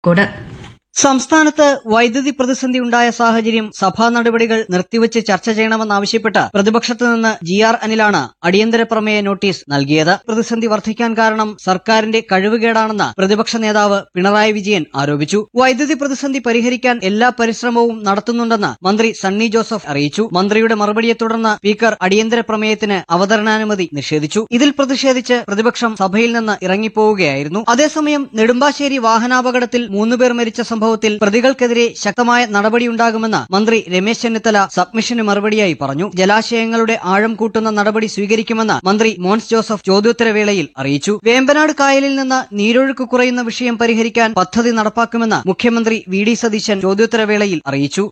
കോട് സംസ്ഥാനത്ത് വൈദ്യുതി പ്രതിസന്ധി ഉണ്ടായ സാഹചര്യം സഭാ നടപടികൾ നിർത്തിവച്ച് ചർച്ച ചെയ്യണമെന്നാവശ്യപ്പെട്ട് പ്രതിപക്ഷത്തു നിന്ന് ജി ആർ അനിലാണ് അടിയന്തര പ്രമേയ നോട്ടീസ് നൽകിയത് പ്രതിസന്ധി വർദ്ധിക്കാൻ കാരണം സർക്കാരിന്റെ കഴിവുകേടാണെന്ന് പ്രതിപക്ഷ നേതാവ് പിണറായി വിജയൻ ആരോപിച്ചു വൈദ്യുതി പ്രതിസന്ധി പരിഹരിക്കാൻ എല്ലാ പരിശ്രമവും നടത്തുന്നുണ്ടെന്ന് മന്ത്രി സണ്ണി ജോസഫ് അറിയിച്ചു മന്ത്രിയുടെ മറുപടിയെ തുടർന്ന് സ്പീക്കർ അടിയന്തര പ്രമേയത്തിന് അവതരണാനുമതി നിഷേധിച്ചു ഇതിൽ പ്രതിഷേധിച്ച് പ്രതിപക്ഷം സഭയിൽ നിന്ന് ഇറങ്ങിപ്പോവുകയായിരുന്നു അതേസമയം നെടുമ്പാശ്ശേരി വാഹനാപകടത്തിൽ മൂന്നുപേർ മരിച്ച സംഭവത്തിൽ പ്രതികൾക്കെതിരെ ശക്തമായ നടപടിയുണ്ടാകുമെന്ന് മന്ത്രി രമേശ് ചെന്നിത്തല സബ്മിഷന് മറുപടിയായി പറഞ്ഞു ജലാശയങ്ങളുടെ ആഴം കൂട്ടുന്ന നടപടി സ്വീകരിക്കുമെന്ന് മന്ത്രി മോൻസ് ജോസഫ് ചോദ്യോത്തരവേളയിൽ അറിയിച്ചു വേമ്പനാട് കായലിൽ നിന്ന് നീരൊഴുക്ക് കുറയുന്ന വിഷയം പരിഹരിക്കാൻ പദ്ധതി നടപ്പാക്കുമെന്ന് മുഖ്യമന്ത്രി വി ഡി സതീശൻ ചോദ്യോത്തരവേളയിൽ അറിയിച്ചു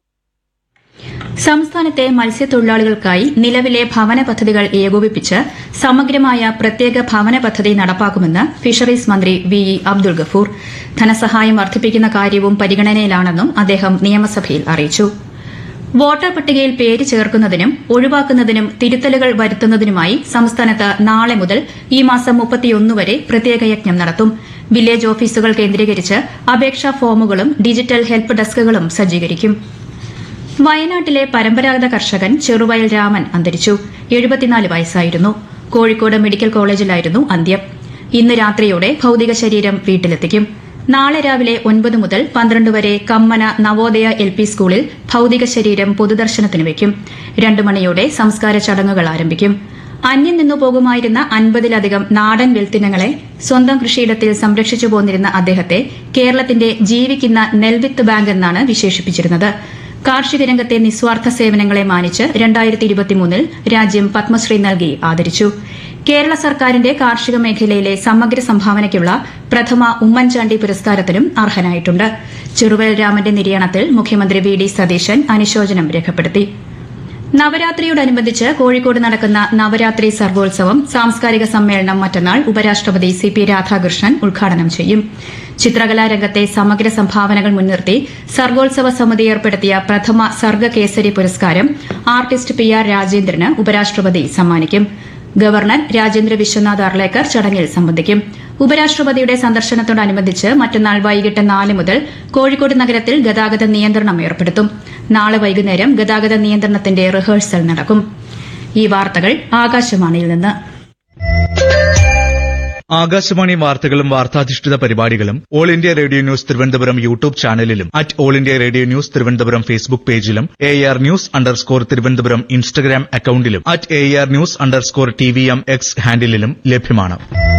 സംസ്ഥാനത്തെ മത്സ്യത്തൊഴിലാളികൾക്കായി നിലവിലെ ഭവന പദ്ധതികൾ ഏകോപിപ്പിച്ച് സമഗ്രമായ പ്രത്യേക ഭവന പദ്ധതി നടപ്പാക്കുമെന്ന് ഫിഷറീസ് മന്ത്രി വി ഇ അബ്ദുൾ ഗഫൂർ ധനസഹായം വർദ്ധിപ്പിക്കുന്ന കാര്യവും പരിഗണനയിലാണെന്നും അദ്ദേഹം നിയമസഭയിൽ അറിയിച്ചു വോട്ടർ പട്ടികയിൽ പേര് ചേർക്കുന്നതിനും ഒഴിവാക്കുന്നതിനും തിരുത്തലുകൾ വരുത്തുന്നതിനുമായി സംസ്ഥാനത്ത് നാളെ മുതൽ ഈ മാസം മുപ്പത്തിയൊന്ന് വരെ പ്രത്യേക യജ്ഞം നടത്തും വില്ലേജ് ഓഫീസുകൾ കേന്ദ്രീകരിച്ച് അപേക്ഷാ ഫോമുകളും ഡിജിറ്റൽ ഹെൽപ്പ് ഡെസ്കുകളും സജ്ജീകരിക്കും വയനാട്ടിലെ പരമ്പരാഗത കർഷകൻ ചെറുവയൽ രാമൻ അന്തരിച്ചു എഴുപത്തിനാല് വയസ്സായിരുന്നു കോഴിക്കോട് മെഡിക്കൽ കോളേജിലായിരുന്നു അന്ത്യം ഇന്ന് രാത്രിയോടെ ഭൌതിക ശരീരം വീട്ടിലെത്തിക്കും നാളെ രാവിലെ ഒൻപത് മുതൽ പന്ത്രണ്ട് വരെ കമ്മന നവോദയ എൽ പി സ്കൂളിൽ ഭൌതിക ശരീരം പൊതുദർശനത്തിന് വയ്ക്കും രണ്ടു മണിയോടെ സംസ്കാര ചടങ്ങുകൾ ആരംഭിക്കും അന്യം നിന്നു പോകുമായിരുന്ന അൻപതിലധികം നാടൻ വെൽത്തിനങ്ങളെ സ്വന്തം കൃഷിയിടത്തിൽ സംരക്ഷിച്ചു പോന്നിരുന്ന അദ്ദേഹത്തെ കേരളത്തിന്റെ ജീവിക്കുന്ന നെൽവിത്ത് ബാങ്ക് എന്നാണ് വിശേഷിപ്പിച്ചിരുന്നത് കാർഷിക രംഗത്തെ നിസ്വാർത്ഥ സേവനങ്ങളെ മാനിച്ച് രണ്ടായിരത്തി ഇരുപത്തിമൂന്നിൽ രാജ്യം പത്മശ്രീ നൽകി ആദരിച്ചു കേരള സർക്കാരിന്റെ കാർഷിക മേഖലയിലെ സമഗ്ര സംഭാവനയ്ക്കുള്ള പ്രഥമ ഉമ്മൻചാണ്ടി പുരസ്കാരത്തിനും അർഹനായിട്ടുണ്ട് ചെറുവയൽ രാമന്റെ നിര്യാണത്തിൽ മുഖ്യമന്ത്രി വി ഡി സതീശൻ അനുശോചനം രേഖപ്പെടുത്തി നവരാത്രിയോടനുബന്ധിച്ച് കോഴിക്കോട് നടക്കുന്ന നവരാത്രി സർഗോത്സവം സാംസ്കാരിക സമ്മേളനം മറ്റന്നാൾ ഉപരാഷ്ട്രപതി സി പി രാധാകൃഷ്ണൻ ഉദ്ഘാടനം ചെയ്യും ചിത്രകലാരംഗത്തെ സമഗ്ര സംഭാവനകൾ മുൻനിർത്തി സർഗോത്സവ സമിതി ഏർപ്പെടുത്തിയ പ്രഥമ സർഗ കേസരി പുരസ്കാരം ആർട്ടിസ്റ്റ് പി ആർ രാജേന്ദ്രന് ഉപരാഷ്ട്രപതി സമ്മാനിക്കും ഗവർണർ രാജേന്ദ്ര വിശ്വനാഥ് അർലേക്കർ ചടങ്ങിൽ സംബന്ധിക്കും ഉപരാഷ്ട്രപതിയുടെ സന്ദർശനത്തോടനുബന്ധിച്ച് മറ്റന്നാൾ വൈകിട്ട് നാല് മുതൽ കോഴിക്കോട് നഗരത്തിൽ ഗതാഗത നിയന്ത്രണം ഏർപ്പെടുത്തും നാളെ വൈകുന്നേരം ഗതാഗത നിയന്ത്രണത്തിന്റെ റിഹേഴ്സൽ നടക്കും ഈ വാർത്തകൾ ആകാശവാണിയിൽ നിന്ന് ആകാശവാണി വാർത്തകളും വാർത്താധിഷ്ഠിത പരിപാടികളും All India Radio news Thiruvananthapuram YouTube ചാനലിലും at All India Radio news Thiruvananthapuram Facebook പേജിലും A R news underscore Thiruvananthapuram Instagram അക്കൌണ്ടിലും at A R news underscore T V M X ഹാൻഡിലും ലഭ്യമാണ്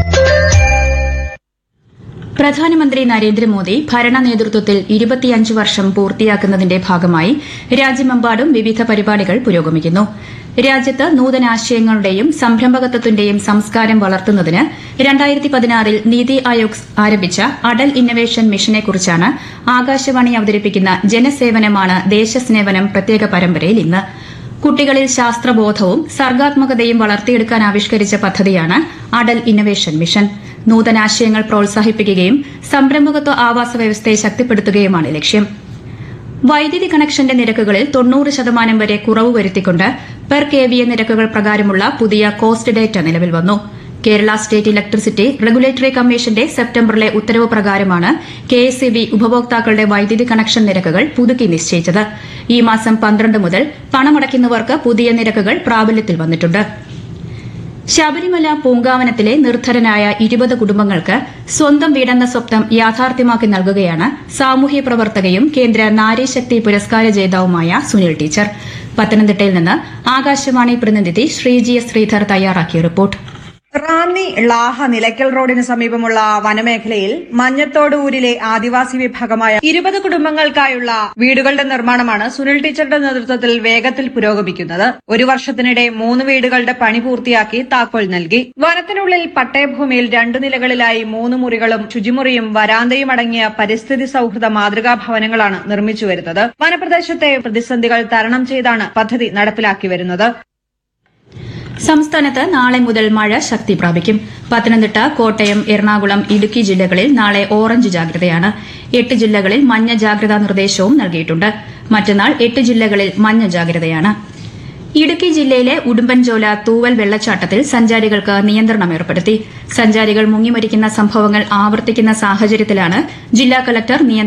പ്രധാനമന്ത്രി നരേന്ദ്രമോദി ഭരണ നേതൃത്വത്തിൽ ഇരുപത്തിയഞ്ച് വർഷം പൂർത്തിയാക്കുന്നതിന്റെ ഭാഗമായി രാജ്യമെമ്പാടും വിവിധ പരിപാടികൾ പുരോഗമിക്കുന്നു രാജ്യത്ത് നൂതനാശയങ്ങളുടെയും സംരംഭകത്വത്തിന്റെയും സംസ്കാരം വളർത്തുന്നതിന് രണ്ടായിരത്തി പതിനാറിൽ നീതി ആയോഗ് ആരംഭിച്ച അടൽ ഇന്നവേഷൻ മിഷനെക്കുറിച്ചാണ് ആകാശവാണി അവതരിപ്പിക്കുന്ന ജനസേവനമാണ് ദേശസ്നേവനം പ്രത്യേക പരമ്പരയിൽ ഇന്ന് കുട്ടികളിൽ ശാസ്ത്രബോധവും സർഗാത്മകതയും വളർത്തിയെടുക്കാൻ ആവിഷ്കരിച്ച പദ്ധതിയാണ് അടൽ ഇന്നവേഷൻ മിഷൻ നൂതനാശയങ്ങൾ പ്രോത്സാഹിപ്പിക്കുകയും സംരംഭകത്വ ആവാസ വ്യവസ്ഥയെ ശക്തിപ്പെടുത്തുകയുമാണ് ലക്ഷ്യം വൈദ്യുതി കണക്ഷന്റെ നിരക്കുകളിൽ തൊണ്ണൂറ് ശതമാനം വരെ കുറവ് വരുത്തിക്കൊണ്ട് പെർ കെ വി എ നിരക്കുകൾ പ്രകാരമുള്ള പുതിയ കോസ്റ്റ് ഡേറ്റ നിലവിൽ വന്നു കേരള സ്റ്റേറ്റ് ഇലക്ട്രിസിറ്റി റെഗുലേറ്ററി കമ്മീഷന്റെ സെപ്റ്റംബറിലെ ഉത്തരവ് പ്രകാരമാണ് കെ എസ് ഇ ബി ഉപഭോക്താക്കളുടെ വൈദ്യുതി കണക്ഷൻ നിരക്കുകൾ പുതുക്കി നിശ്ചയിച്ചത് ഈ മാസം പന്ത്രണ്ട് മുതൽ പണമടയ്ക്കുന്നവർക്ക് പുതിയ നിരക്കുകൾ പ്രാബല്യത്തിൽ വന്നിട്ടുണ്ട് ശബരിമല പൂങ്കാവനത്തിലെ നിർധരനായ ഇരുപത് കുടുംബങ്ങൾക്ക് സ്വന്തം വീടെന്ന സ്വപ്നം യാഥാർത്ഥ്യമാക്കി നൽകുകയാണ് സാമൂഹ്യ പ്രവർത്തകയും കേന്ദ്ര നാരീശക്തി പുരസ്കാര ജേതാവുമായ സുനിൽ ടീച്ചർ പത്തനംതിട്ടയിൽ നിന്ന് ആകാശവാണി പ്രതിനിധി ശ്രീജി എസ് ശ്രീധർ തയ്യാറാക്കിയ റിപ്പോർട്ട് റാന്നി ളാഹ നിലയ്ക്കൽ റോഡിന് സമീപമുള്ള വനമേഖലയിൽ മഞ്ഞത്തോട് ഊരിലെ ആദിവാസി വിഭാഗമായ ഇരുപത് കുടുംബങ്ങൾക്കായുള്ള വീടുകളുടെ നിർമ്മാണമാണ് സുനിൽ ടീച്ചറുടെ നേതൃത്വത്തിൽ വേഗത്തിൽ പുരോഗമിക്കുന്നത് ഒരു വർഷത്തിനിടെ മൂന്ന് വീടുകളുടെ പണി പൂർത്തിയാക്കി താക്കോൽ നൽകി വനത്തിനുള്ളിൽ പട്ടയഭൂമിയിൽ രണ്ടു നിലകളിലായി മൂന്ന് മുറികളും ശുചിമുറിയും വരാന്തയും അടങ്ങിയ പരിസ്ഥിതി സൌഹൃദ മാതൃകാ ഭവനങ്ങളാണ് നിർമ്മിച്ചു വരുന്നത് വനപ്രദേശത്തെ പ്രതിസന്ധികൾ തരണം ചെയ്താണ് പദ്ധതി നടപ്പിലാക്കി വരുന്നത് സംസ്ഥാനത്ത് നാളെ മുതൽ മഴ ശക്തി പ്രാപിക്കും പത്തനംതിട്ട കോട്ടയം എറണാകുളം ഇടുക്കി ജില്ലകളിൽ നാളെ ഓറഞ്ച് ജാഗ്രതയാണ് എട്ട് ജില്ലകളിൽ മഞ്ഞ ജാഗ്രതാ നിർദ്ദേശവും നൽകിയിട്ടുണ്ട് മറ്റന്നാൾ എട്ട് ജില്ലകളിൽ മഞ്ഞ ജാഗ്രതയാണ് ഇടുക്കി ജില്ലയിലെ ഉടുമ്പൻചോല തൂവൽ വെള്ളച്ചാട്ടത്തിൽ സഞ്ചാരികൾക്ക് നിയന്ത്രണം ഏർപ്പെടുത്തി സഞ്ചാരികൾ മുങ്ങിമരിക്കുന്ന സംഭവങ്ങൾ ആവർത്തിക്കുന്ന സാഹചര്യത്തിലാണ് ജില്ലാ കലക്ടർ നിയന്ത്രണം